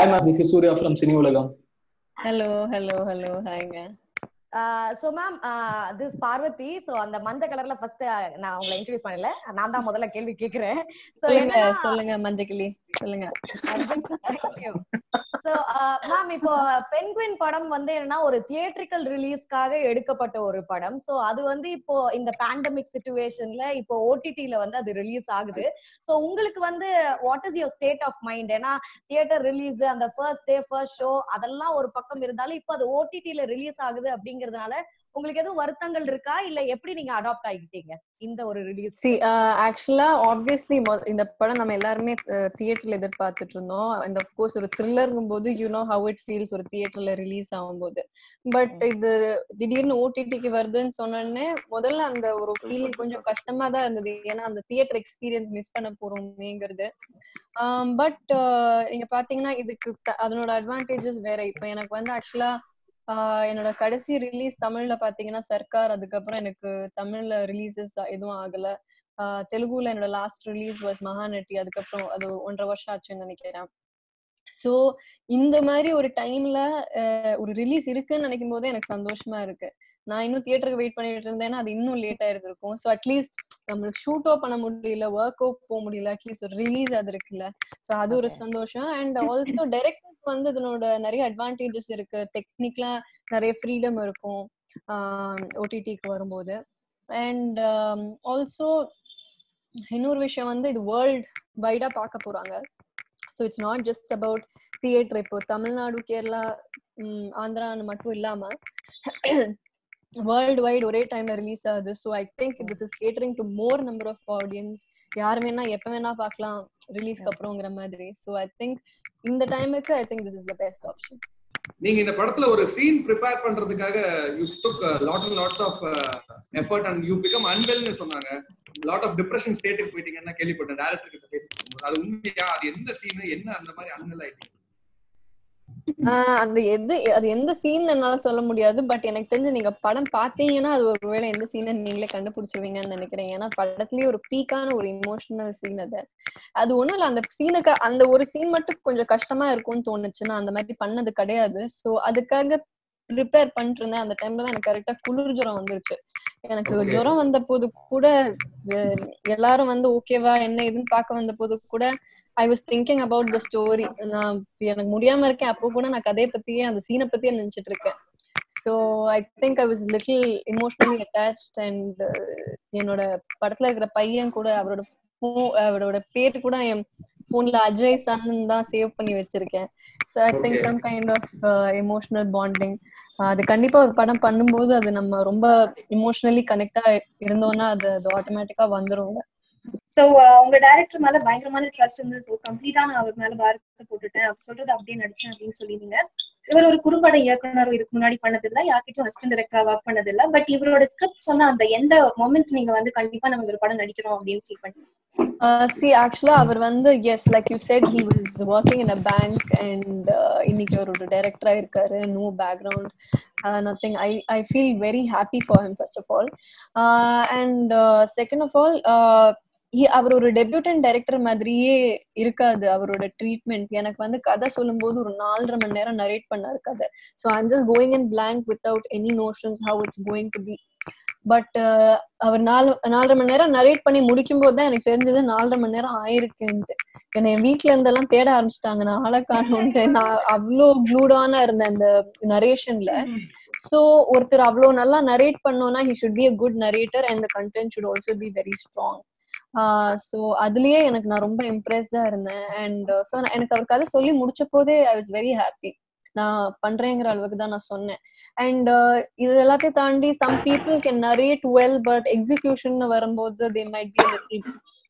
Hi ma'am this is Surya from cine Ulagam hello hello hello ஹாய்ங்க so ma'am this Parvathy so அந்த மஞ்சள் கலர்ல first நான் உங்களை இன்ட்ரோடியூஸ் பண்ணல நான் தான் முதல்ல கேள்வி கேக்குறேன் சோ சொல்லுங்க சொல்லுங்க மஞ்சக்கிளி சொல்லுங்க சோ மேம் இப்போ பென்குயின் படம் வந்து என்னன்னா ஒரு தியேட்ரிக்கல் ரிலீஸ்க்காக எடுக்கப்பட்ட ஒரு படம் சோ அது வந்து இப்போ இந்த பேண்டமிக் சிச்சுவேஷன்ல இப்போ ஓடிடில வந்து அது ரிலீஸ் ஆகுது சோ உங்களுக்கு வந்து what is your state of mind ஏன்னா தியேட்டர் ரிலீஸ் அந்த ஃபர்ஸ்ட் டே ஃபர்ஸ்ட் ஷோ அதெல்லாம் ஒரு பக்கம் இருந்தாலும் இப்போ அது ஓடிடில ரிலீஸ் ஆகுது அப்படிங்கறதுனால உங்களுக்கு எதுவும் வருத்தங்கள் இருக்கா இல்ல எப்படி நீங்க அடாப்ட் ஆகிட்டீங்க இந்த ஒரு ரிலீஸ் சி ஆக்சுவலா ஆப்வியஸ்லி இந்த படம் நம்ம எல்லாருமே தியேட்டர்ல எதிர்பார்த்துட்டு இருந்தோம் அண்ட் ஆஃப் கோர்ஸ் ஒரு த்ரில்லருங்கும் போது you know how it feels ஒரு தியேட்டர்ல ரிலீஸ் ஆகும்போது பட் இது திடீர்னு ஓடிடிக்கு வருதுன்னு சொன்னோடனே முதல்ல அந்த ஒரு ஃபீலிங் கொஞ்சம் கஷ்டமா தான் இருந்தது ஏன்னா அந்த தியேட்டர் எக்ஸ்பீரியன்ஸ் மிஸ் பண்ண போறோமேங்கிறது பட் நீங்க பாத்தீங்கன்னா இதுக்கு அதனோட அட்வான்டேஜஸ் வேற இப்போ எனக்கு வந்து ஆக்சுவலா என்னோட கடைசி ரிலீஸ் தமிழ்ல பாத்தீங்கன்னா சர்க்கார் அதுக்கப்புறம் எனக்கு தமிழ்ல ரிலீசஸ் எதுவும் ஆகல தெலுங்குல என்னோட லாஸ்ட் ரிலீஸ் வாஸ் மகாநட்டி அதுக்கப்புறம் அது ஒன்றரை வருஷம் ஆச்சுன்னு நினைக்கிறேன் சோ இந்த மாதிரி ஒரு டைம்ல ஒரு ரிலீஸ் இருக்குன்னு நினைக்கும் போதே எனக்கு சந்தோஷமா இருக்கு நான் இன்னும் தியேட்டருக்கு வெயிட் பண்ணிட்டு இருந்தேன்னா அது இன்னும் லேட் ஆயிருந்திருக்கும் ஸோ அட்லீஸ்ட் நம்மளுக்கு ஷூட்டோ பண்ண முடியல ஒர்க்கோ போக முடியல அட்லீஸ்ட் ஒரு ரிலீஸ் அது இருக்குல்ல ஸோ அது ஒரு சந்தோஷம் அண்ட் ஆல்சோ டைரக்டருக்கு வந்து இதனோட நிறைய அட்வான்டேஜஸ் இருக்கு டெக்னிக்கலா நிறைய ஃப்ரீடம் இருக்கும் ஓடிடிக்கு வரும்போது அண்ட் ஆல்சோ இன்னொரு விஷயம் வந்து இது வேர்ல்ட் வைடா பார்க்க போறாங்க so it's not just about theatre இப்போ தமிழ்நாடு கேரளா ஆந்திரான்னு மட்டும் இல்லாம வேர்ல்டு வைட் ஒரே டைம்ல ரிலீஸ் ஆகுது so I think this is catering to more number of audience யார் வேணா எப்ப வேணா பார்க்கலாம் ரிலீஸ்க்கு அப்புறங்கிற மாதிரி ஸோ ஐ திங்க் இந்த டைமுக்கு I think this is the best option நீங்க இந்த படத்துல ஒரு சீன் ப்ரிப்பேர் பண்றதுக்காக you took lot and lots of effort and you become அன்வெல்னு சொன்னாங்க லாட் ஆஃப் டிப்ரெஷன் ஸ்டேட்டுக்கு போயிட்டீங்கன்னு கேள்விப்பட்டேன் டேரக்டர் கிட்ட பேசிட்டு அது உண்மையா அது எந்த சீன் என்ன அந்த மாதிரி அன்வெல் ஆயிட்டீங்க அந்த எது அது எந்த சீன் என்னால சொல்ல முடியாது பட் எனக்கு தெரிஞ்சு நீங்க படம் பாத்தீங்கன்னா அது ஒருவேளை எந்த சீன் நீங்களே கண்டுபிடிச்சிருவீங்கன்னு நினைக்கிறேன் ஏன்னா படத்துலயே ஒரு பீக்கான ஒரு இமோஷனல் சீன் அது அது ஒண்ணும் இல்ல அந்த சீனுக்கு அந்த ஒரு சீன் மட்டும் கொஞ்சம் கஷ்டமா இருக்கும்னு தோணுச்சு நான் அந்த மாதிரி பண்ணது கிடையாது சோ அதுக்காக ப்ரிப்பேர் பண்ணிட்டு இருந்தேன் அந்த டைம்ல தான் எனக்கு கரெக்டா குளிர் ஜுரம் வந்துருச்சு எனக்கு ஜுரம் வந்த போது கூட எல்லாரும் வந்து ஓகேவா என்ன இதுன்னு பார்க்க வந்த போது கூட I was thinking about the story நான் எனக்கு முடியாம இருக்கேன் அப்போ கூட நான் கதையை பத்தியே அந்த சீனை பத்தியே நினைச்சிட்டு இருக்கேன் so I think I was little emotionally attach and என்னோட படத்துல இருக்கிற பையன் கூட அவரோட அவரோட பேர் கூட என் போன்ல அஜய் சன் தான் சேவ் பண்ணி வச்சிருக்கேன் so I think some kind of emotional bonding அது கண்டிப்பா ஒரு படம் பண்ணும்போது அது நம்ம ரொம்ப இமோஷனலி கனெக்டா இருந்தோம்னா அது அது ஆட்டோமேட்டிக்கா வந்துரும் சோ உங்க டைரக்டர் மேல பயங்கரமான ட்ரஸ்ட் இருந்து சோ கம்ப்ளீட்டா நான் அவர் மேல பாரத்தை போட்டுட்டேன் அவர் சொல்றது அப்படியே நடிச்சேன் அப்படின்னு சொல்லிருந்தீங்க இவர் ஒரு குறும்பட இயக்குனர் இதுக்கு முன்னாடி பண்ணது இல்ல யார்கிட்டயும் அசிஸ்டன்ட் டைரக்டரா ஒர்க் பண்ணது இல்ல பட் இவரோட ஸ்கிரிப்ட் சொன்ன அந்த எந்த மொமெண்ட் நீங்க வந்து கண்டிப்பா நம்ம ஒரு படம் நடிக்கிறோம் அப்படின்னு ஃபீல் பண்ணீங்க சி ஆக்சுவலா அவர் வந்து yes like you said he was working in a bank and இன்னைக்கு அவர் ஒரு டைரக்டரா இருக்காரு no background nothing I I feel very happy for him first of all and second of all அவர் ஒரு டெபியூட்டன் டைரக்டர் மாதிரியே இருக்காது அவரோட ட்ரீட்மெண்ட் எனக்கு வந்து கதை சொல்லும் போது ஒரு நாலரை மணி நேரம் நரேட் பண்ணாரு கதை so I'm just going and blank without any notions how it's going to be but அவர் நாலு நாலரை மணி நேரம் நரேட் பண்ணி முடிக்கும் போது தான் எனக்கு தெரிஞ்சது நாலரை மணி நேரம் ஆயிருக்குன்ட்டு என்னை என் வீட்டுல இருந்தெல்லாம் தேட ஆரம்பிச்சிட்டாங்க நான் ஆளை காணும்ட்டு நான் அவ்வளோ க்ளூடான இருந்தேன் அந்த நரேஷன்ல சோ ஒருத்தர் அவ்வளவு நல்லா நரேட் பண்ணோம்னா he should be a good narrator and the content should also be very strong so அதுலயே எனக்கு நான் ரொம்ப இம்ப்ரெஸ்டா இருந்தேன் அண்ட் ஸோ எனக்கு அவர் கதை சொல்லி முடிச்ச போதே ஐ வாஸ் வெரி ஹாப்பி நான் பண்றேங்கிற அளவுக்கு தான் நான் சொன்னேன் அண்ட் இது எல்லாத்தையும் தாண்டி some people can narrate well but execution வரும்போது they might be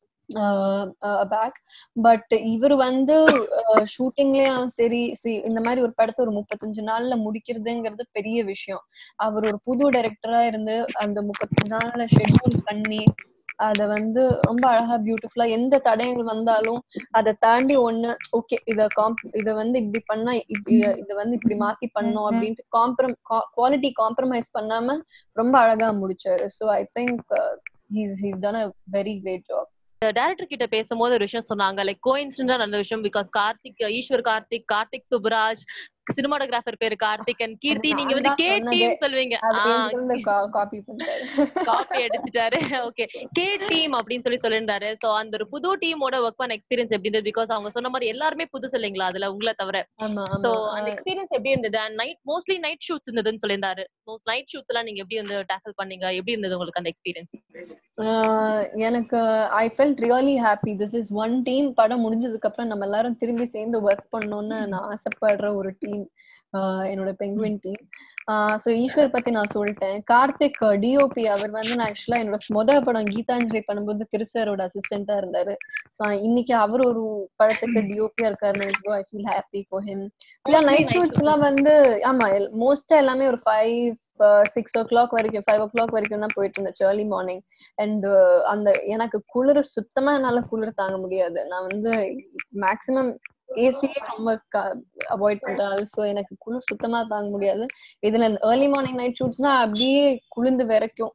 back but இவர் வந்து ஷூட்டிங்லயும் சரி இந்த மாதிரி ஒரு படத்தை ஒரு முப்பத்தஞ்சு நாள்ல முடிக்கிறதுங்கிறது பெரிய விஷயம் அவர் ஒரு புது டைரக்டரா இருந்து அந்த முப்பத்தஞ்சு நாள்ல ஷெட்யூல் பண்ணி அத வந்து ரொம்ப அழகா பியூட்டிஃபுல்லா எந்த தடயங்கள் வந்தாலும் அதை தாண்டி ஒண்ணு ஓகே இத காம்ப் இத வந்து இப்படி பண்ணா இப்படி இத வந்து இப்படி மாத்தி பண்ணோம் அப்படின்ட்டு காம்ப்ரம் குவாலிட்டி காம்ப்ரமைஸ் பண்ணாம ரொம்ப அழகா முடிச்சாரு so I think he's he's done a very great job director கிட்ட பேசும்போது ஒரு விஷயம் சொன்னாங்க லைக் கோயின்சிடென்டா நடந்த விஷயம் பிகாஸ் கார்த்திக் ஈஸ்வர் கார்த்திக் கார்த்திக் சுப்ராஜ் சினிமாட்டோகிராஃபர் பேரு கார்த்திக் அண்ட் கீர்த்தி நீங்க வந்து நான் கே தான் டீம் சொன்னதே. சொல்வீங்க அது காப்பி பண்ணிட்டாரு காப்பி அடிச்சிட்டாரு ஓகே கே டீம் அப்படின்னு சொல்லி சொல்லியிருந்தாரு சோ அந்த ஒரு புது டீமோட ஒர்க் பண்ண எக்ஸ்பீரியன்ஸ் எப்படி இருந்தது பிகாஸ் அவங்க சொன்ன மாதிரி எல்லாருமே புதுசு இல்லைங்களா அதுல உங்களை தவிர ஆமா சோ ஆமா அந்த எக்ஸ்பீரியன்ஸ் எப்படி இருந்தது and night mostly night shoots இருந்ததுன்னு சொல்லியிருந்தாரு மோஸ்ட் நைட் ஷூட்ஸ் எல்லாம் நீங்க எப்படி வந்து டேக்கிள் பண்ணீங்க எப்படி இருந்தது உங்களுக்கு அந்த எக்ஸ்பீரியன்ஸ் ஆஹ் எனக்கு I felt really happy this is one team படம் முடிஞ்சதுக்கு அப்புறம் நம்ம எல்லாரும் திரும்பி சேர்ந்து ஒர்க் பண்ணணும்னு நான் ஆசைப்படுற ஒரு டீம் என்னோட பெங்குவின் டீம் ஸோ ஈஸ்வர் பத்தி நான் சொல்லிட்டேன் கார்த்திக் டிஓபி அவர் வந்து நான் ஆக்சுவலா என்னோட முத படம் கீதாஞ்சலி பண்ணும்போது திருசாரோட அசிஸ்டண்டா இருந்தாரு ஸோ இன்னைக்கு அவர் ஒரு படத்துக்கு டிஓபியா இருக்காருன்னு I feel happy for him night night shoots எல்லாம் வந்து ஆமா மோஸ்டா எல்லாமே ஒரு ஃபைவ் சிக்ஸ் ஓ கிளாக் வரைக்கும் ஃபைவ் ஓ கிளாக் வரைக்கும் தான் போயிட்டு இருந்துச்சு ஏர்லி மார்னிங் அண்ட் அந்த எனக்கு குளிர் சுத்தமா என்னால குளிர் தாங்க முடியாது நான் வந்து மேக்சிமம் ஏசியே ரொம்ப அவாய்ட் பண்றேன் ஸோ எனக்கு குளிர் சுத்தமா தாங்க முடியாது இதுல ஏர்லி மார்னிங் நைட் ஷூட்ஸ்னா அப்படியே குளிர்ந்து வரைக்கும்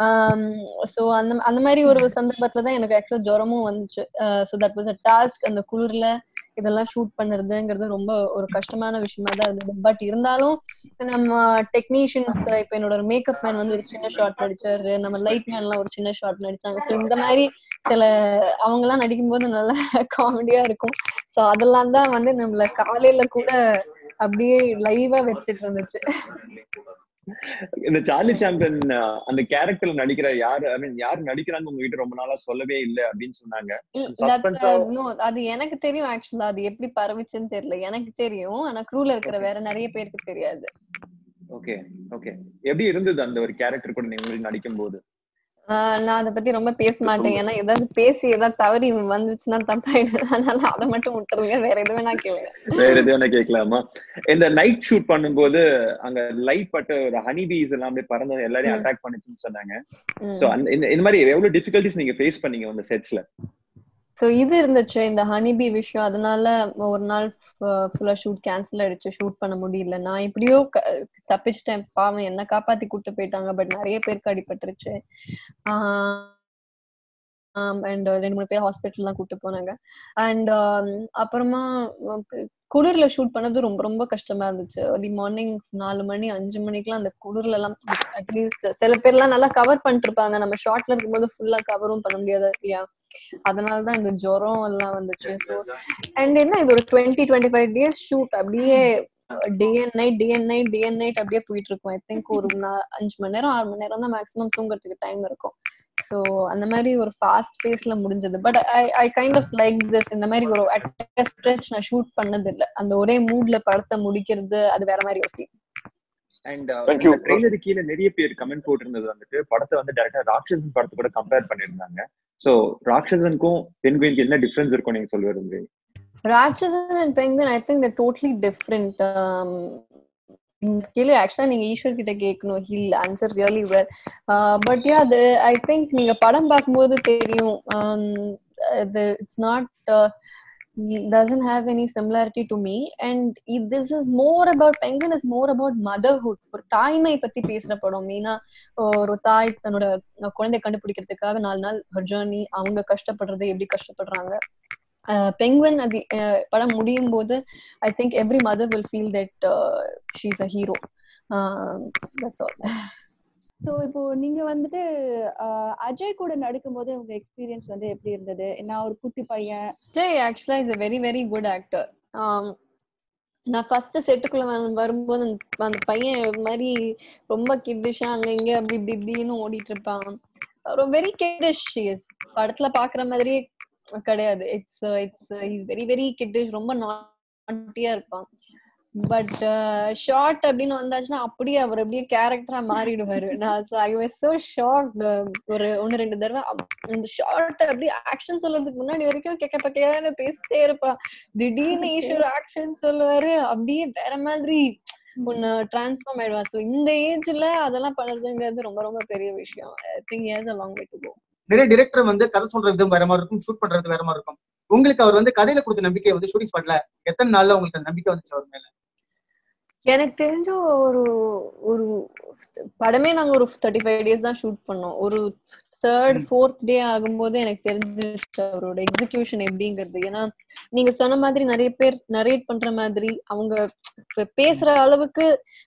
ஸோ அந்த அந்த மாதிரி ஒரு சந்தர்ப்பத்துல தான் எனக்கு ஆக்சுவலா ஜுரமும் வந்துச்சு so that was a task அந்த குளிர்ல இதெல்லாம் ஷூட் பண்ணுறதுங்கிறது ரொம்ப ஒரு கஷ்டமான விஷயமா தான் இருந்தது பட் இருந்தாலும் நம்ம டெக்னீஷியன்ஸ் இப்ப என்னோட ஒரு மேக்கப் மேன் வந்து ஒரு சின்ன ஷாட் நடிச்சாரு நம்ம லைட் மேன்லாம் ஒரு சின்ன ஷாட் நடிச்சாங்க ஸோ இந்த மாதிரி சில அவங்க எல்லாம் நடிக்கும்போது நல்லா காமெடியா இருக்கும் ஸோ அதெல்லாம் தான் வந்து நம்மள காலையில கூட அப்படியே லைவா வச்சிட்டு இருந்துச்சு இந்த சார்லி சாம்பியன் அந்த கேரக்டர்ல நடிக்கிற யாரு ஐ மீன் யார் நடிக்கிறாங்க உங்ககிட்ட ரொம்ப நாளா சொல்லவே இல்லை அப்படின்னு சொன்னாங்க suspense ஆ- no, அது எனக்கு தெரியும் ஆக்சுவலா அது எப்படி பரவுச்சுன்னு தெரியல எனக்கு தெரியும் ஆனா க்ரூல இருக்கிற வேற நிறைய பேருக்கு தெரியாது ஓகே ஓகே எப்படி இருந்தது அந்த ஒரு கேரக்டர் கூட நீங்க உங்களுக்கு நடிக்கும் போது ஆஹ் நான் அதை பத்தி ரொம்ப பேச மாட்டேன் ஏன்னா ஏதாவது பேசி ஏதாவது தவறி வந்துச்சுன்னா தப்பாயிடும் அதனால அதை மட்டும் விட்டுருங்க வேற எதுவும் நான் கேளுங்க வேற எதுவும் என்ன கேட்கலாமா இந்த நைட் ஷூட் பண்ணும்போது அங்க லைட் பட்டு ஒரு ஹனி பீஸ் எல்லாம் அப்படியே பறந்து எல்லாரையும் ம். அட்டாக் பண்ணுச்சுன்னு சொன்னாங்க ம். சோ அந்த இந்த- இந்த மாதிரி எவ்வளவு டிஃபிகல்டிஸ் நீங்க ஃபேஸ் பண்ணீங்க அந்த செட்ஸ்ல சோ இது இருந்துச்சு இந்த ஹனிபி விஷயம் அதனால ஒரு நாள் ஃபுல்லா ஷூட் கேன்சல் ஆயிடுச்சு ஷூட் பண்ண முடியல நான் எப்படியோ க- தப்பிச்சிட்டேன் பாவம் என்ன காப்பாத்தி கூட்டு போயிட்டாங்க பட் நிறைய பேருக்கு அடிபட்டுருச்சு அண்ட் ரெண்டு மூணு பேர் ஹாஸ்பிட்டல்லாம் கூட்டு போனாங்க அண்ட் அப்புறமா அஹ் குளிர்ல ஷூட் பண்ணது ரொம்ப ரொம்ப கஷ்டமா இருந்துச்சு early மார்னிங் நாலு மணி அஞ்சு மணிக்கெல்லாம் அந்த குளிர்ல எல்லாம் அட்லீஸ்ட் சில பேர்லாம் நல்லா கவர் பண்ணிட்டு இருப்பாங்க நம்ம ஷார்ட்ல இருக்கும்போது ஃபுல்லா கவரும் பண்ண முடியாது இல்லையா அதனாலதான் இந்த ஜுரம் எல்லாம் வந்துச்சு ஸோ அண்ட் என்ன இது ஒரு twenty twenty five days shoot அப்படியே day and night day and night day and night அப்படியே போயிட்டு இருக்கும் ஐ திங்க் ஒரு நா- அஞ்சு மணி நேரம் ஆறு மணி நேரம் தான் மேக்ஸிமம் தூங்குறதுக்கு டைம் இருக்கும் ஸோ அந்த மாதிரி ஒரு ஃபாஸ்ட் பேஸ்ல முடிஞ்சது but I I kind of like this இந்த மாதிரி ஒரு ஸ்ட்ரெச் நான் ஷூட் பண்ணது இல்ல அந்த ஒரே மூட்ல படத்தை முடிக்கிறது அது வேற மாதிரி ஒரு feel. And Thank you. Trailer கீழே நிறைய பேர் கமெண்ட் போட்டிருந்தது வந்துட்டு படத்தை வந்து டேரக்டா ராட்சசன் படத்தை கூட கம்பேர் பண்ணிருந்தாங்க சோ ராட்சசனுக்கும் பெண்குயினுக்கு என்ன டிஃபரன்ஸ் இருக்கும் நீங்க சொல்ல விரும்புறீங்க Ratsasan and Penguin I think the totally different இந்த கேள்வி ஆக்சுவலா நீங்க ஈஸ்வர் கிட்ட கேட்கணும் he'll answer really well but yeah அது ஐ திங்க் நீங்க படம் பார்க்கும்போது தெரியும் it's not doesn't have any similarity to me and it, this is more about penguin is more about motherhood ஒரு தாய்மை பத்தி பேசுற படம் மெயினா ஒரு தாய் தன்னோட குழந்தை கண்டுபிடிக்கிறதுக்காக நாலு நாள் ஜேர்னி அவங்க கஷ்டப்படுறது எப்படி கஷ்டப்படுறாங்க பெங்குவன் அது அஹ், படம் முடியும் போது I think every mother will feel that she's a hero that's all so இப்போ நீங்க வந்துட்டு ஆஹ், அஜய் கூட நடிக்கும்போது உங்க எக்ஸ்பீரியன்ஸ் வந்து எப்படி இருந்தது நான் ஒரு குட்டி பையன் ஜெய் ஆக்சுவலா is a very very good actor நான் ஃபர்ஸ்ட் செட்டுக்குள்ள வ- வரும்போது அந்த- அந்த பையன் ஒரு மாதிரி ரொம்ப கிட்டிஷா அங்க இங்க அப்படி இப்படி இப்படின்னு ஓடிட்டு இருப்பான் ஒரு வெரி கிட்டிஷ் இஸ் படத்துல பாக்குற மாதிரியே கிடையாது it's it's is very very kiddish ரொம்ப நாட்டியா இருப்பான் பட் ஷார்ட் அப்படின்னு வந்தாச்சுன்னா அப்படியே அவர் அப்படியே கேரக்டரா மாறிடுவாரு நான் ஐ வாஸ் சோ ஷாக் ஒரு ஒன்னு ரெண்டு தடவை அப்~ அந்த ஷார்ட் அப்படியே ஆக்ஷன் சொல்றதுக்கு முன்னாடி வரைக்கும் கெக்க பக்கையான்னு பேசிட்டே இருப்பான் திடீர்னு ஈஸ்வர் ஆக்ஷன் சொல்லுவாரு அப்படியே வேற மாதிரி ஒன்னு டிரான்ஸ்ஃபார்ம் ஆயிடுவா சோ இந்த ஏஜ்ல அதெல்லாம் பண்றதுங்கிறது ரொம்ப ரொம்ப பெரிய விஷயம் I think has a long way to go நிறைய டிரெக்டர் வந்து கதை சொல்ற விதம் வேற மாதிரி இருக்கும் ஷூட் பண்றது வேற மாதிரி இருக்கும் உங்களுக்கு அவர் வந்து கதையில கொடுத்த நம்பிக்கை வந்து ஷூட்டிங் ஸ்பாட்ல எத்தனை நாள்ல உங்களுக்கு அந்த நம்பிக்கை வந்துச்சு அவர் மேல எனக்கு தெரிஞ்ச ஒரு ஒரு படமே நாங்க ஒரு தேர்ட்டி ஃபைவ் டேஸ் தான் ஷூட் பண்ணோம் ஒரு தேர்ட் ஃபோர்த் டே ஆகும்போது எனக்கு தெரிஞ்சிருச்சு அவரோட எக்ஸிகியூஷன் எப்படிங்கிறது ஏன்னா நீங்க சொன்ன மாதிரி நிறைய பேர் நரேட் பண்ற மாதிரி அவங்க இப்ப பேசுற அளவுக்கு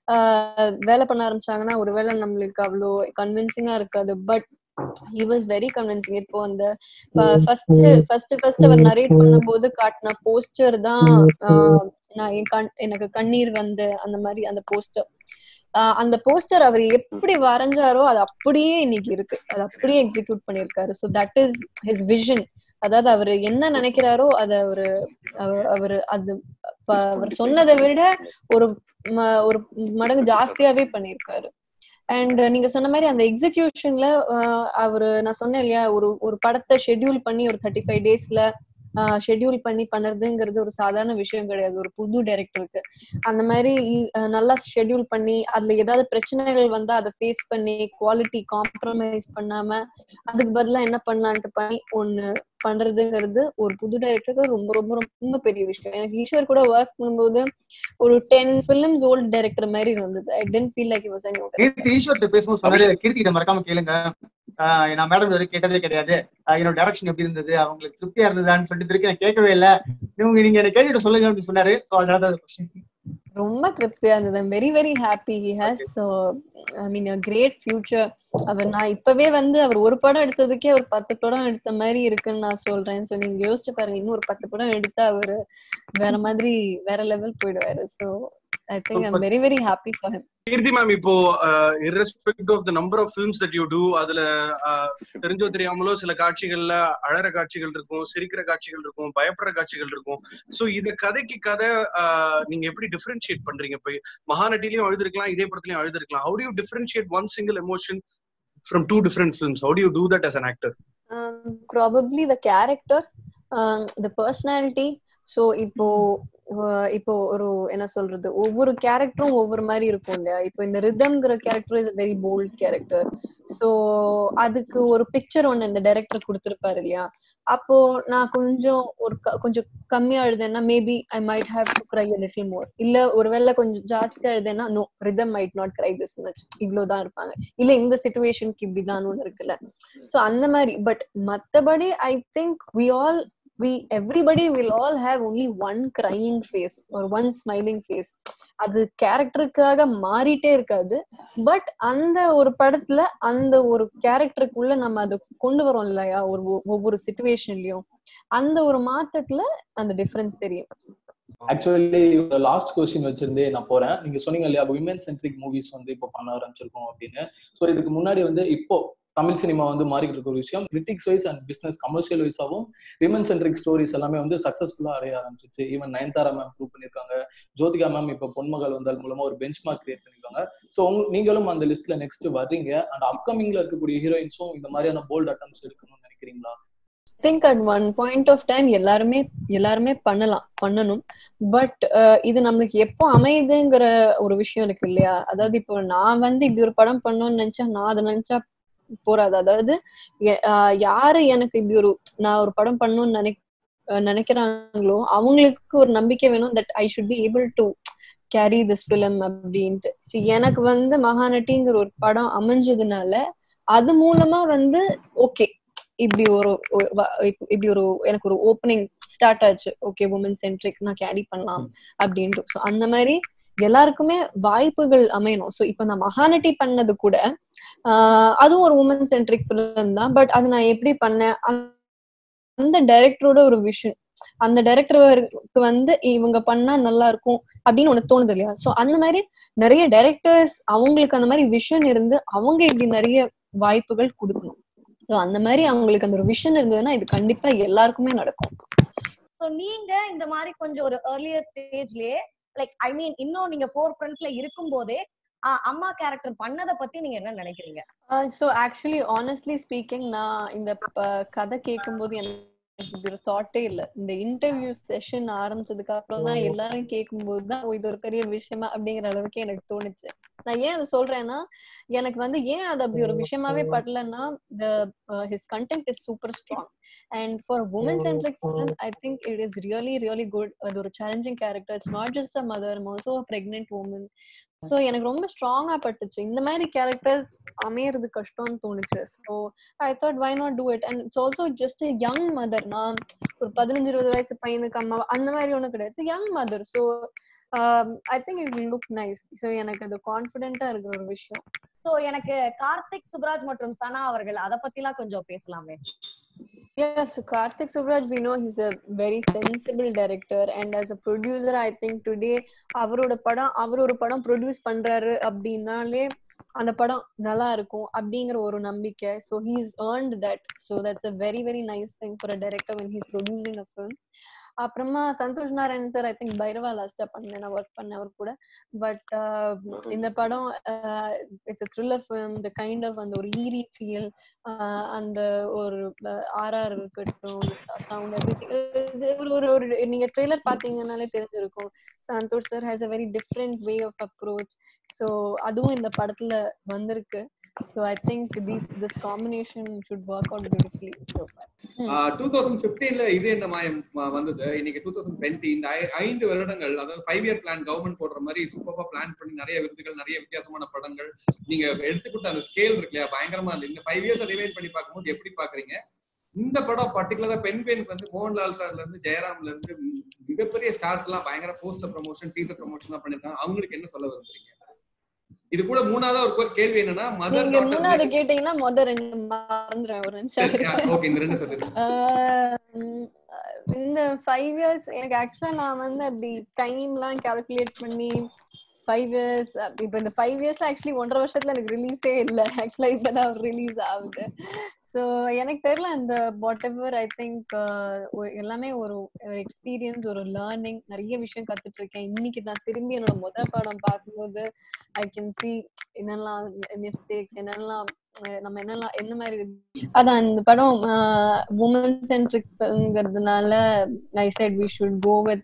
ஆஹ் வேலை பண்ண ஆரம்பிச்சாங்கன்னா ஒருவேளை நம்மளுக்கு அவ்வளோ கன்வின்சிங்கா இருக்காது but he was very convincing இப்போ அந்த ஃபர்ஸ்ட் ஃபர்ஸ்ட் ஃபர்ஸ்ட் அவர் நரேட் பண்ணும்போது காட்டின போஸ்டர் தான் ஆஹ் நான் என் கண் எனக்கு கண்ணீர் வந்து அந்த மாதிரி அந்த போஸ்டர் அந்த போஸ்டர் அவர் எப்படி வரைஞ்சாரோ அது அப்படியே இன்னைக்கு இருக்கு அது அப்படியே எக்ஸிக்யூட் பண்ணிருக்காரு so that is his vision அதாவது அவர் என்ன நினைக்கிறாரோ அதை அவரு அவ- அவரு அது ப- அவர் சொன்னதை விட ஒரு ம- ஒரு மடங்கு ஜாஸ்தியாவே பண்ணிருக்காரு அண்ட் நீங்க சொன்ன மாதிரி அந்த எக்ஸிகியூஷன்ல அவரு நான் சொன்னேன் இல்லையா ஒரு ஒரு படத்தை ஷெட்யூல் பண்ணி ஒரு தேர்ட்டி ஃபைவ் டேஸ்ல ஷெட்யூல் பண்ணி பண்ணுறதுங்கிறது ஒரு சாதாரண விஷயம் கிடையாது ஒரு புது டைரக்டருக்கு அந்த மாதிரி அஹ், நல்லா ஷெட்யூல் பண்ணி அதுல ஏதாவது பிரச்சனைகள் வந்தா அதை ஃபேஸ் பண்ணி குவாலிட்டி காம்ப்ரமைஸ் பண்ணாம அதுக்கு பதிலா என்ன பண்ணலான்ட்டு பண்ணி ஒண்ணு பண்றதுங்கிறது ஒரு புது டைரக்டருக்கு ரொம்ப ரொம்ப ரொம்ப பெரிய விஷயம் எனக்கு ஈஸ்வர் கூட ஒர்க் பண்ணும்போது ஒரு டென் ஃபிலிம்ஸ் ஓல்டு டைரக்டர் மாதிரி இருந்தது I tend feel like was Keerthy ஈஸ்வர்ட்ட பேசும்போது சொன்னாரு கீர்த்தி கிட்ட மறக்காம கேளுங்க ஆஹ் நான் மேடம் வரை கேட்டதே கிடையாது ஆஹ் என்னோட டைரக்ஷன் எப்படி இருந்தது அவங்களுக்கு திருப்தியா இருந்ததான்னு சொல்லிட்டு திருப்பி நான் கேட்கவே இல்ல இவங்க நீங்க என்ன கேட்டுட்டு சொல்லுங்க அப்படின்னு சொன்னாரு சோ அதனால தான் கொஸ்டின் ரொம்ப திருப்தியா இருந்தது I'm very very happy he has I mean a great future அவர் நான் இப்பவே வந்து அவர் ஒரு படம் எடுத்ததுக்கே ஒரு பத்து படம் எடுத்த மாதிரி இருக்குன்னு நான் சொல்றேன் சோ நீங்க யோசிச்சு பாருங்க இன்னும் ஒரு பத்து படம் எடுத்தா அவரு வேற மாதிரி வேற லெவல் போயிடுவாரு so I think I'm very very happy for him Keerthy ma'am இப்போ irrespective of the number of films that you do அதுல uh, தெரிஞ்சோ தெரியாமலோ சில காட்சிகள்ல அழற காட்சிகள் இருக்கும் சிரிக்கிற காட்சிகள் இருக்கும் பயப்படுற காட்சிகள் இருக்கும் சோ இத கதைக்கு கதை uh, நீங்க எப்படி டிஃபரன்ஷியேட் பண்றீங்க இப்போ மகாநட்டிலையும் அழுதுருக்கலாம் இதே படத்துலயும் அழுதுருக்கலாம் how do you differentiate one single emotion from two different films how do you do that as an actor probably the character the personality so இப்போ uh, இப்போ ஒரு என்ன சொல்றது ஒவ்வொரு கேரக்டரும் ஒவ்வொரு மாதிரி இருக்கும் இல்லையா இப்போ இந்த ரிதம்ங்கிற character is very bold character so அதுக்கு ஒரு பிக்சர் ஒன்று இந்த டைரக்டர் கொடுத்துருப்பாரு இல்லையா அப்போ நான் கொஞ்சம் ஒரு க- கொஞ்சம் கம்மியா எழுதுனா maybe I might have to cry little more இல்ல ஒருவேளை கொஞ்சம் ஜாஸ்தியா எழுதுனா no Rhythm might not cry this much இவ்வளவுதான் இருப்பாங்க இல்ல இந்த சுச்சுவேஷனுக்கு இப்படிதான் ஒன்று இருக்குல்ல ஸோ அந்த மாதிரி பட் மத்தபடி I think we all we everybody will all have only one crying face or one smiling face அது கேரக்டருக்காக மாறிட்டே இருக்காது பட் அந்த ஒரு படத்துல அந்த ஒரு கேரக்டருக்குள்ள நம்ம அதை கொண்டு வரோம் இல்லையா ஒரு ஒ- ஒவ்வொரு சுச்சுவேஷன்லயும் அந்த ஒரு மாத்தத்துல அந்த டிஃபரன்ஸ் தெரியும் ஆக்சுவலி லாஸ்ட் கொஸ்டின் வச்சிருந்தே நான் போறேன் நீங்க சொன்னீங்க இல்லையா விமன் சென்ட்ரிக் மூவிஸ் வந்து இப்போ பண்ண ஆரம்பிச்சிருக்கோம் அப்படின்னு ஸோ இதுக்கு முன்னாடி வந்து இப்போ தமிழ் சினிமா வந்து மாறிக்கிட்டு இருக்க ஒரு விஷயம் critics wise and business commercial வைஸாவும் விமன் சென்ட்ரிக் ஸ்டோரிஸ் எல்லாமே வந்து சக்சஸ்ஃபுல்லா அடைய ஆரம்பிச்சிச்சு ஈவன் நயன்தாரா மேம் ப்ரூவ் பண்ணிருக்காங்க ஜோதிகா மேம் இப்போ பொன்மகள் வந்தால் மூலமா ஒரு பெஞ்ச் மார்க் கிரியேட் பண்ணிருக்காங்க ஸோ நீங்களும் அந்த லிஸ்ட்ல நெக்ஸ்ட் வர்றீங்க அண்ட் அப்கமிங்ல இருக்கக்கூடிய ஹீரோயின்ஸும் இந்த மாதிரியான போல்ட் அட்டம்ஸ் எடுக்கணும்னு நினைக்கிறீங்களா think at one point of time எல்லாருமே எல்லாருமே பண்ணலாம் பண்ணணும் பட் இது நம்மளுக்கு எப்போ அமையுதுங்கிற ஒரு விஷயம் இருக்கு இல்லையா அதாவது இப்போ நான் வந்து இப்படி ஒரு படம் பண்ணணும்னு நினைச்சா நான் அதை நினைச்சா போறாது அதாவது எ- ஆஹ் யாரு எனக்கு இப்படி ஒரு நான் ஒரு படம் பண்ணணும்னு நினை அஹ் நினைக்கிறாங்களோ அவங்களுக்கு ஒரு நம்பிக்கை வேணும் that I should be able to carry this film அப்படின்ட்டு See, எனக்கு வந்து மகாநட்டிங்கிற ஒரு படம் அமைஞ்சதுனால அது மூலமா வந்து ஓகே இப்படி ஒரு ஒ- வ- இப்ப- இப்படி ஒரு எனக்கு ஒரு ஓப்பனிங் ஸ்டார்ட் ஆச்சு ஓகே உமன் சென்ட்ரிக் நான் கேரி பண்ணலாம் அப்படின்ட்டு ஸோ அந்த மாதிரி எல்லாருக்குமே வாய்ப்புகள் அமையணும் ஸோ இப்போ நான் மகாநட்டி பண்ணது கூட ஆஹ் அதுவும் ஒரு உமன் சென்ட்ரிக் ஃபிலிம் தான் பட் அது நான் எப்படி பண்ணேன் அந்த- அந்த டைரக்டரோட ஒரு விஷன் அந்த டைரக்டருக்கு வந்து இவங்க பண்ணா நல்லா இருக்கும் அப்படின்னு உனக்கு தோணுது இல்லையா சோ அந்த மாதிரி நிறைய டைரக்டர்ஸ் அவங்களுக்கு அந்த மாதிரி விஷன் இருந்து அவங்க இப்படி நிறைய வாய்ப்புகள் கொடுக்கணும் சோ அந்த மாதிரி அவங்களுக்கு அந்த ஒரு விஷன் இருந்ததுன்னா இது கண்டிப்பா எல்லாருக்குமே நடக்கும் சோ நீங்க இந்த மாதிரி கொஞ்சம் ஒரு ஏர்லியர் ஸ்டேஜ்லயே லைக் ஐ மீன் இன்னும் நீங்க ஃபோர் ஃப்ரண்ட்ல இருக்கும் போதே ஆஹ் அம்மா கேரக்டர் பண்ணத பத்தி நீங்க என்ன நினைக்கிறீங்க ஸோ ஆக்சுவலி ஆனஸ்ட்லி ஸ்பீக்கிங் நான் இந்த ப- கதை கேட்கும்போது எனக்கு இப்படி ஒரு தாட்டே இல்ல இந்த இன்டர்வியூ செஷன் ஆரம்பிச்சதுக்கு அப்புறம் தான் எல்லாரும் கேட்கும்போது தான் ஓ, இது ஒரு பெரிய விஷயமா அப்படிங்கிற அளவுக்கு எனக்கு தோணுச்சு நான் ஏன் அதை சொல்றேன்னா எனக்கு வந்து ஏன் அது அப்படி ஒரு விஷயமாவே படலன்னா the his content is super strong and for woman centric film I think it is really really good அது ஒரு challenging character it's not just a mother also a pregnant woman so எனக்கு ரொம்ப ஸ்ட்ராங்கா பட்டுச்சு இந்த மாதிரி கேரக்டர்ஸ் அமையறது கஷ்டம்னு தோணுச்சு so I thought why not do it and it's also just young mother நான் ஒரு பதினஞ்சு இருபது வயசு பையனுக்கு அம்மா அந்த மாதிரி ஒன்றும் கிடையாது young mother so I think it look nice so எனக்கு அது கான்ஃபிடென்ட்டா இருக்கிற ஒரு விஷயம் சோ எனக்கு கார்த்திக் சுப்ராஜ் மற்றும் சனா அவர்கள் அத பத்திலாம் கொஞ்சம் பேசலாமே Yes, Karthik Subraj, we know he's a very sensible director, and as a producer, I think today அவரோட படம் அவர் ஒரு படம் ப்ரொடியூஸ் பண்றாரு அப்படின்னாலே அந்த படம் நல்லா இருக்கும் அப்படிங்கிற ஒரு நம்பிக்கை so he's earned that so that's a very very nice thing for a director when he's producing a film அப்புறமா Santhosh Narayan sir I think Bairavaa லாஸ்டா பண்ணேன் நான் ஒர்க் பண்ணேன் அவர் கூட பட் இந்த படம் it's thriller film the kind of அந்த ஒரு ஈரி ஃபீல் அந்த ஒரு ஆர்ஆர் இருக்கட்டும் சவுண்ட் எவ்ரி ஒரு ஒரு ஒரு நீங்க ட்ரெய்லர் பாத்தீங்கன்னாலே தெரிஞ்சிருக்கும் Santhosh sir has a very different way of approach so அதுவும் இந்த படத்துல வந்திருக்கு so I think this this combination should work out beautifully two thousand பிப்டீன்ல இது என்ன மாயம் ம- வந்தது இன்னைக்கு டூ தௌசண்ட் டுவெண்ட்டி இந்த ஐ- ஐந்து வருடங்கள் அதாவது ஃபைவ் இயர் பிளான் கவர்மெண்ட் போடுற மாதிரி சூப்பரா பிளான் பண்ணி நிறைய விருதுகள் நிறைய வித்தியாசமான படங்கள் நீங்க எடுத்துக்கிட்ட அந்த ஸ்கேல் இருக்கு இல்லையா பயங்கரமா இருந்தது இந்த ஃபைவ் இயர்ஸ் ரிவைன் பண்ணி பார்க்கும்போது எப்படி பாக்குறீங்க இந்த படம் பர்டிகுலரா பெண் பெண்ணுக்கு வந்து மோகன்லால் சார்ல இருந்து ஜெயராம்ல இருந்து மிகப்பெரிய ஸ்டார்ஸ் எல்லாம் பயங்கர போஸ்டர் ப்ரமோஷன் டீசர் ப்ரமோஷன் எல்லாம் பண்ணிருக்காங்க அவங்களுக்கு என்ன சொல்ல விரும்புறீங்க இது கூட மூணாவது ஒரு கேள்வி என்னன்னா மதர் நீங்க மூணாவது கேட்டீங்கன்னா மொத ரெண்டு மறந்துடுறேன் ஒரு நிமிஷம் ஓகே இந்த ரெண்டு சொல்லிருக்கேன் ஆஹ் உம் இந்த ஃபைவ் இயர்ஸ் எனக்கு ஆக்சுவலா நான் வந்து அப்படி டைம்லாம் கால்குலேட் பண்ணி ஃபைவ் இயர்ஸ் இப்போ இந்த ஃபைவ் இயர்ஸ் ஆக்சுவலி ஒன்றரை வருஷத்துல எனக்கு ரிலீஸே இல்லை ஆக்சுவலா இப்பதான் ரிலீஸ் ஆகுது ஸோ எனக்கு தெரியல இந்த வாட் எவர் ஐ திங்க் எல்லாமே ஒரு ஒரு எக்ஸ்பீரியன்ஸ் ஒரு லேர்னிங் நிறைய விஷயம் கத்துட்டு இருக்கேன் இன்னைக்கு நான் திரும்பி என்னோட முத படம் பார்க்கும்போது ஐ கேன் சி என்னெல்லாம் மிஸ்டேக்ஸ் என்னெல்லாம் அஹ் நம்ம என்னெல்லாம் என்ன மாதிரி அதான் இந்த படம் உமன் சென்ட்ரிக்ங்கிறதுனால I said we should go with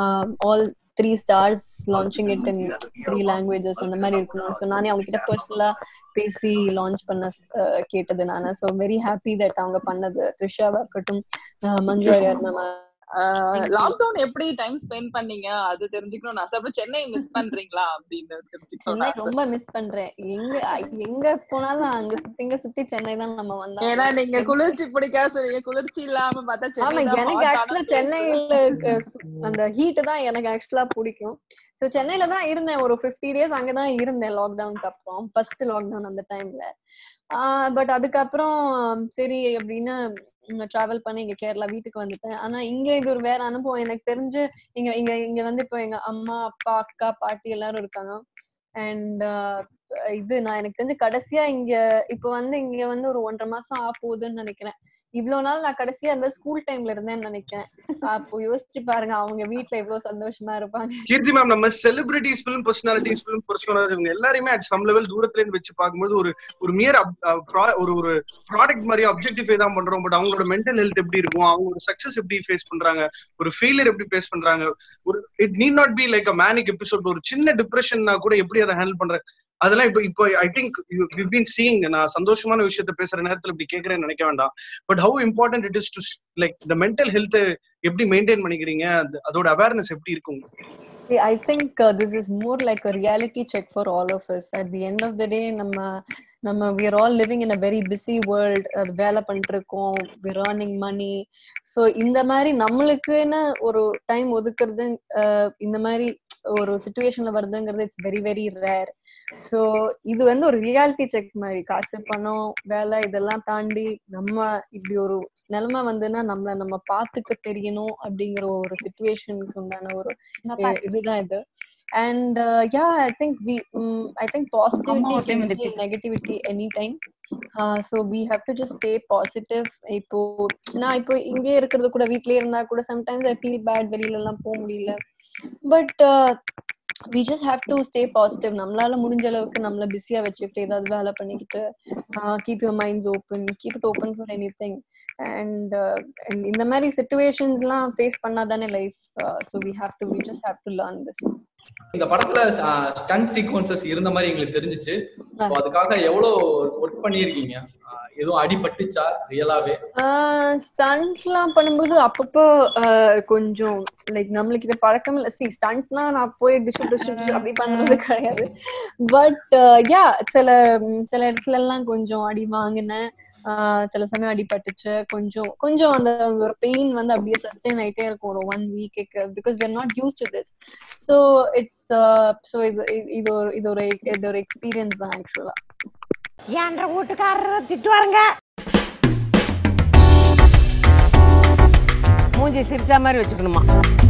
all three stars launching it in three languages அந்த மாதிரி இருக்கணும் ஸோ நானே அவங்க கிட்ட பர்சனலா பேசி லான்ச் பண்ண அஹ், கேட்டது நானு ஸோ வெரி ஹாப்பி தட் அவங்க பண்ணது த்ரிஷாவா இருக்கட்டும் அஹ், மஞ்சு வாரியர் மேம் லாக்டவுன் எப்படி டைம் ஸ்பெண்ட் பண்ணீங்க அது தெரிஞ்சுக்கணும் நான் அப்புறம் சென்னை மிஸ் பண்றீங்களா அப்படின்னு தெரிஞ்சுக்கணும் சென்னை நான் ரொம்ப மிஸ் பண்றேன் எங்க எங்க போனாலும் அங்க சுத்தி இங்க சுத்தி சென்னை தான் நம்ம வந்தோம் ஏன்னா நீங்க குளிர்ச்சி பிடிக்காது சொல்றீங்க குளிர்ச்சி இல்லாம பார்த்தா ஆமா சென்னை தான் எனக்கு hot. ஆக்சுவலா ஆனா சென்னையில இருக்க சு- அந்த ஹீட் தான் எனக்கு ஆக்சுவலா பிடிக்கும் சோ சென்னையில தான் இருந்தேன் ஒரு ஃபிஃப்டி டேஸ் அங்கதான் இருந்தேன் லாக்டவுனுக்கு அப்புறம் ஃபர்ஸ்ட் லாக்டவுன் அந்த டைம்ல பட் அதுக்கப்புறம் சரி அப்படின்னு டிராவல் பண்ணி இங்க கேரளா வீட்டுக்கு வந்துட்டேன் ஆனா இங்க இது ஒரு வேற அனுபவம் எனக்கு தெரிஞ்சு இங்க இங்க இங்க வந்து இப்போ எங்க அம்மா அப்பா அக்கா பாட்டி எல்லாரும் இருக்காங்க அண்ட் இது நான் எனக்கு தெரிஞ்சு கடைசியா இங்க இப்ப வந்து இங்க வந்து ஒரு ஒன்றரை மாசம் ஆக போகுதுன்னு நினைக்கிறேன் இவ்வளவு நாள் நான் கடைசியா இந்த ஸ்கூல் டைம்ல இருந்தேன்னு நினைக்கிறேன் அப்போ யோசிச்சு பாருங்க அவங்க வீட்ல எவ்வளவு சந்தோஷமா இருப்பாங்க கீர்த்தி மேம் நம்ம celebrities film personalities film personalities இவங்க எல்லாருமே அட் சம் லெவல் தூரத்துல இருந்து வச்சு பார்க்கும்போது ஒரு ஒரு மியர் ஒரு ஒரு ப்ராடக்ட் மாதிரி அப்ஜெக்டிஃபை தான் பண்றோம் பட் அவங்களோட மென்டல் ஹெல்த் எப்படி இருக்கும் அவங்களோட சக்சஸ் எப்படி ஃபேஸ் பண்றாங்க ஒரு ஃபெயிலியர் எப்படி ஃபேஸ் பண்றாங்க ஒரு it need not be like a manic episode ஒரு சின்ன டிப்ரெஷன்னா கூட எப்படி அதை ஹேண்டில் பண்ற அதெல்லாம் இப்போ இப்போ I think you been seeing நான் சந்தோஷமான விஷயத்த பேசுற நேரத்துல இப்படி கேட்கறேன்னு நினைக்க வேண்டாம் but how important it is to like இந்த மென்டல் ஹெல்த் எப்படி மெயின்டைன் பண்ணிக்கிறீங்க அது- அதோட அவேர்னஸ் எப்படி இருக்கும் I think uh, this is more like a reality check for all of us. At the end of the day, நம்ம நம்ம we are all living in a very busy world. அது வேலை பண்ணிட்டு இருக்கோம் we're earning money. ஸோ இந்த மாதிரி நம்மளுக்குன்னு ஒரு டைம் ஒதுக்குறது uh, இந்த மாதிரி ஒரு சுச்சுவேஷன்ல வருதுங்கிறது it's very very rare so இது வந்து ஒரு ரியாலிட்டி செக் மாதிரி காசு பணம் வேலை இதெல்லாம் தாண்டி நம்ம இப்படி ஒரு நிலைமை வந்துன்னா நம்மள நம்ம பார்த்துக்க தெரியணும் அப்படிங்கிற ஒரு சுச்சுவேஷனுக்கு உண்டான ஒரு என்னப்பா? அஹ் இதுதான் இது and yeah I think we I think positivity can kill negativity any time so we have to just stay positive இப்போ நான் இப்போ இங்கே இருக்கிறது கூட வீட்லயே இருந்தா கூட சம்டைம்ஸ் ஐ ஃபீல் பேட் வெளியில எல்லாம் போக முடியல but we just have to stay positive நம்மளால முடிஞ்ச அளவுக்கு நம்மள பிஸியா வச்சுக்கிட்டு ஏதாவது வேலை பண்ணிக்கிட்டு keep your minds open keep it open for any thing and இந்த மாதிரி சுச்சுவேஷன்ஸ்லாம் ஃபேஸ் பண்ணாதானே life so we have to we just have to learn this இந்த படத்துல ஸ்டண்ட் சீக்வன்சஸ் இருந்த மாதிரி எங்களுக்கு தெரிஞ்சுச்சு So, அதுக்காக எவ்வளவு ஒர்க் பண்ணியிருக்கீங்க ஆஹ் எதுவும் அடிபட்டுச்சா ரியலாவே ஸ்டண்ட்லாம் பண்ணும்போது அப்பப்போ ஆஹ் கொஞ்சம் லைக் நம்மளுக்கு இது பழக்கம் இல்லை சி ஸ்டண்ட்னா நான் போய் டிஷு டிஷு அப்படி பண்றது கிடையாது பட் யா சில ம், சில இடத்துல எல்லாம் கொஞ்சம் அடி வாங்கினேன் ஆஹ் சில சமயம் அடிபட்டுச்சு கொஞ்சம் கொஞ்சம் அந்த ஒரு பெயின் வந்து அப்படியே சஸ்டெயின் ஆயிட்டே இருக்கும் ஒரு ஒன் வீக்குக்கு because we're not use to this so it's so இது இது- இது ஒரு இது ஒரு இது ஒரு எக்ஸ்பீரியன்ஸ் தான் ஆக்சுவலா என்ற வீட்டுக்காரர் திட்டுவாருங்க மூஞ்சி சிரிச்சா மாதிரி வச்சுக்கணுமா